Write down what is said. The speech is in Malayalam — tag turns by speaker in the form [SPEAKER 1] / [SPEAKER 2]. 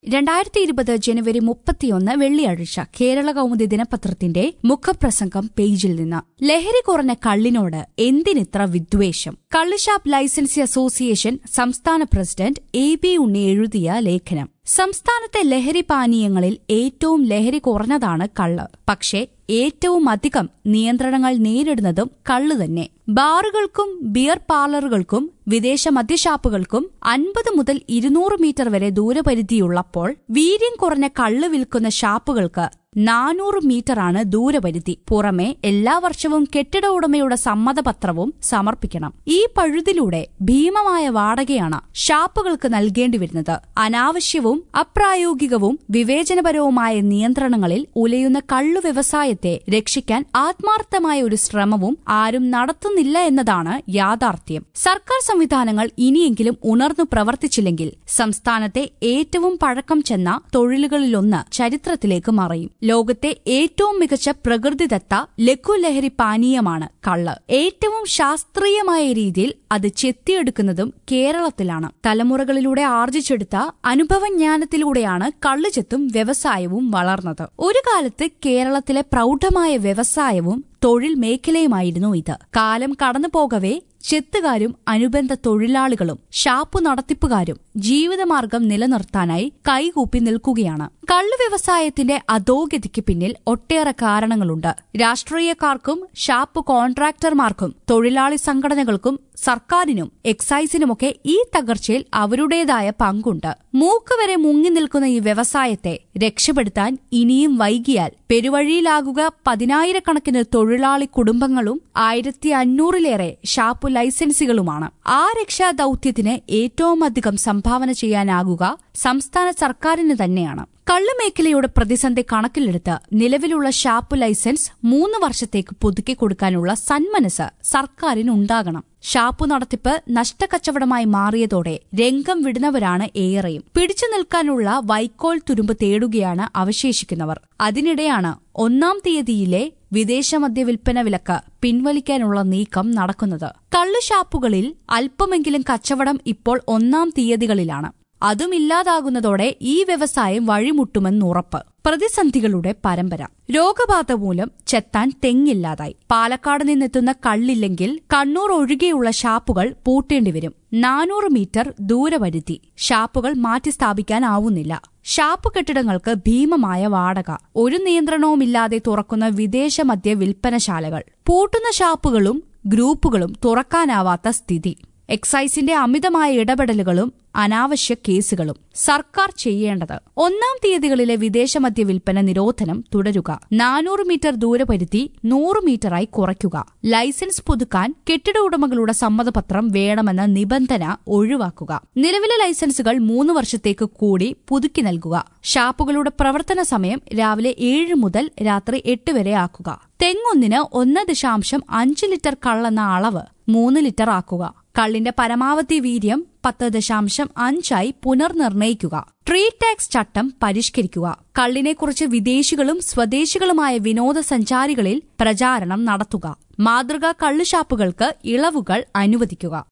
[SPEAKER 1] രണ്ടായിരത്തി ഇരുപത് ജനുവരി മുപ്പത്തിയൊന്ന് വെള്ളിയാഴ്ച കേരള കൗമുദി ദിനപത്രത്തിന്റെ മുഖപ്രസംഗം പേജിൽ നിന്ന് ലഹരി കുറഞ്ഞ കള്ളിനോട് എന്തിനിത്ര വിദ്വേഷം കള്ളുഷാപ്പ് ലൈസൻസി അസോസിയേഷൻ സംസ്ഥാന പ്രസിഡന്റ് എ ബി ഉണ്ണി എഴുതിയ ലേഖനം സംസ്ഥാനത്തെ ലഹരി പാനീയങ്ങളിൽ ഏറ്റവും ലഹരി കുറഞ്ഞതാണ് കള്ള് പക്ഷേ ഏറ്റവും അധികം നിയന്ത്രണങ്ങൾ നേരിടുന്നതും കള്ള് തന്നെ ബാറുകൾക്കും ബിയർ പാർലറുകൾക്കും വിദേശ മദ്യഷാപ്പുകൾക്കും അൻപത് മുതൽ ഇരുന്നൂറ് മീറ്റർ വരെ ദൂരപരിധിയുള്ളപ്പോൾ വീര്യം കുറഞ്ഞ കള്ള് വിൽക്കുന്ന ഷാപ്പുകൾക്ക് നാനൂറ് മീറ്ററാണ് ദൂരപരിധി പുറമെ എല്ലാ വർഷവും കെട്ടിട ഉടമയുടെ സമ്മതപത്രവും സമർപ്പിക്കണം ഈ പഴുതിലൂടെ ഭീമമായ വാടകയാണ് ഷാപ്പുകൾക്ക് നൽകേണ്ടി വരുന്നത് അനാവശ്യവും അപ്രായോഗികവും വിവേചനപരവുമായ നിയന്ത്രണങ്ങളിൽ ഉലയുന്ന കള്ളു വ്യവസായത്തെ രക്ഷിക്കാൻ ആത്മാർത്ഥമായ ഒരു ശ്രമവും ആരും നടത്തുന്നില്ല എന്നതാണ് യാഥാർത്ഥ്യം സർക്കാർ സംവിധാനങ്ങൾ ഇനിയെങ്കിലും ഉണർന്നു പ്രവർത്തിച്ചില്ലെങ്കിൽ സംസ്ഥാനത്തെ ഏറ്റവും പഴക്കം ചെന്ന തൊഴിലുകളിലൊന്ന് ചരിത്രത്തിലേക്ക് മറയും ലോകത്തെ ഏറ്റവും മികച്ച പ്രകൃതിദത്ത ലഘുലഹരി പാനീയമാണ് കള്ള് ഏറ്റവും ശാസ്ത്രീയമായ രീതിയിൽ അത് ചെത്തിയെടുക്കുന്നതും കേരളത്തിലാണ് തലമുറകളിലൂടെ ആർജിച്ചെടുത്ത അനുഭവജ്ഞാനത്തിലൂടെയാണ് കള്ളുചെത്തും വ്യവസായവും വളർന്നത് ഒരു കാലത്ത് കേരളത്തിലെ പ്രൗഢമായ വ്യവസായവും തൊഴിൽ മേഖലയുമായിരുന്നു ഇത് കാലം കടന്നു പോകവേ ചെത്തുകാരും അനുബന്ധ തൊഴിലാളികളും ഷാപ്പു നടത്തിപ്പുകാരും ജീവിതമാർഗം നിലനിർത്താനായി കൈകൂപ്പി നിൽക്കുകയാണ് കള്ളു വ്യവസായത്തിന്റെ അധോഗതിക്ക് പിന്നിൽ ഒട്ടേറെ കാരണങ്ങളുണ്ട് രാഷ്ട്രീയക്കാർക്കും ഷാപ്പ് കോൺട്രാക്ടർമാർക്കും തൊഴിലാളി സംഘടനകൾക്കും സർക്കാരിനും എക്സൈസിനുമൊക്കെ ഈ തകർച്ചയിൽ അവരുടേതായ പങ്കുണ്ട് മൂക്ക് വരെ മുങ്ങി നിൽക്കുന്ന ഈ വ്യവസായത്തെ രക്ഷപ്പെടുത്താൻ ഇനിയും വൈകിയാൽ പെരുവഴിയിലാകുക പതിനായിരക്കണക്കിന് തൊഴിലാളി കുടുംബങ്ങളും ആയിരത്തി അഞ്ഞൂറിലേറെ ഷാപ്പു ലൈസൻസുകളുമാണ് ആ രക്ഷാ ദൌത്യത്തിന് ഏറ്റവും അധികം സംഭാവന ചെയ്യാനാകുക സംസ്ഥാന സർക്കാരിന് തന്നെയാണ് കള്ളുമേഖലയുടെ പ്രതിസന്ധി കണക്കിലെടുത്ത് നിലവിലുള്ള ഷാപ്പ് ലൈസൻസ് മൂന്ന് വർഷത്തേക്ക് പുതുക്കി കൊടുക്കാനുള്ള സന്മനസ് സർക്കാരിനുണ്ടാകണം ഷാപ്പു നടത്തിപ്പ് നഷ്ടക്കച്ചവടമായി മാറിയതോടെ രംഗം വിടുന്നവരാണ് ഏറെയും പിടിച്ചു നിൽക്കാനുള്ള വൈക്കോൽ തുരുമ്പ് തേടുകയാണ് അവശേഷിക്കുന്നവർ അതിനിടെയാണ് ഒന്നാം തീയതിയിലെ വിദേശ മദ്യ വിൽപ്പന വിലക്ക് പിൻവലിക്കാനുള്ള നീക്കം നടക്കുന്നത് കള്ളുഷാപ്പുകളിൽ അല്പമെങ്കിലും കച്ചവടം ഇപ്പോൾ ഒന്നാം തീയതികളിലാണ് അതുമില്ലാതാകുന്നതോടെ ഈ വ്യവസായം വഴിമുട്ടുമെന്നുറപ്പ് പ്രതിസന്ധികളുടെ പരമ്പര രോഗബാധ മൂലം ചെത്താൻ തെങ്ങില്ലാതായി പാലക്കാട് നിന്നെത്തുന്ന കള്ളില്ലെങ്കിൽ കണ്ണൂർ ഒഴികെയുള്ള ഷാപ്പുകൾ പൂട്ടേണ്ടിവരും നാനൂറ് മീറ്റർ ദൂരപരിധി ഷാപ്പുകൾ മാറ്റി സ്ഥാപിക്കാനാവുന്നില്ല ഷാപ്പ് കെട്ടിടങ്ങൾക്ക് ഭീമമായ വാടക ഒരു നിയന്ത്രണവുമില്ലാതെ തുറക്കുന്ന വിദേശ മദ്യ വിൽപ്പനശാലകൾ പൂട്ടുന്ന ഷാപ്പുകളും ഗ്രൂപ്പുകളും തുറക്കാനാവാത്ത സ്ഥിതി എക്സൈസിന്റെ അമിതമായ ഇടപെടലുകളും അനാവശ്യ കേസുകളും സർക്കാർ ചെയ്യേണ്ടത് ഒന്നാം തീയതികളിലെ വിദേശ മദ്യ വിൽപ്പന നിരോധനം തുടരുക നാനൂറ് മീറ്റർ ദൂരപരിധി നൂറ് മീറ്ററായി കുറയ്ക്കുക ലൈസൻസ് പുതുക്കാൻ കെട്ടിട ഉടമകളുടെ സമ്മതപത്രം വേണമെന്ന നിബന്ധന ഒഴിവാക്കുക നിലവിലെ ലൈസൻസുകൾ മൂന്ന് വർഷത്തേക്ക് കൂടി പുതുക്കി നൽകുക ഷാപ്പുകളുടെ പ്രവർത്തന സമയം രാവിലെ ഏഴ് മുതൽ രാത്രി എട്ട് വരെ ആക്കുക തെങ്ങൊന്നിന് ഒന്ന് ദശാംശം അഞ്ച് ലിറ്റർ കള്ളെന്ന അളവ് മൂന്ന് ലിറ്റർ ആക്കുക കള്ളിന്റെ പരമാവധി വീര്യം പത്ത് ദശാംശം അഞ്ചായി പുനർനിർണയിക്കുക ട്രേഡ് ടാക്സ് ചട്ടം പരിഷ്കരിക്കുക കള്ളിനെക്കുറിച്ച് വിദേശികളും സ്വദേശികളുമായ വിനോദസഞ്ചാരികളിൽ പ്രചാരണം നടത്തുക മാതൃകാ കള്ളുഷാപ്പുകൾക്ക് ഇളവുകൾ അനുവദിക്കുക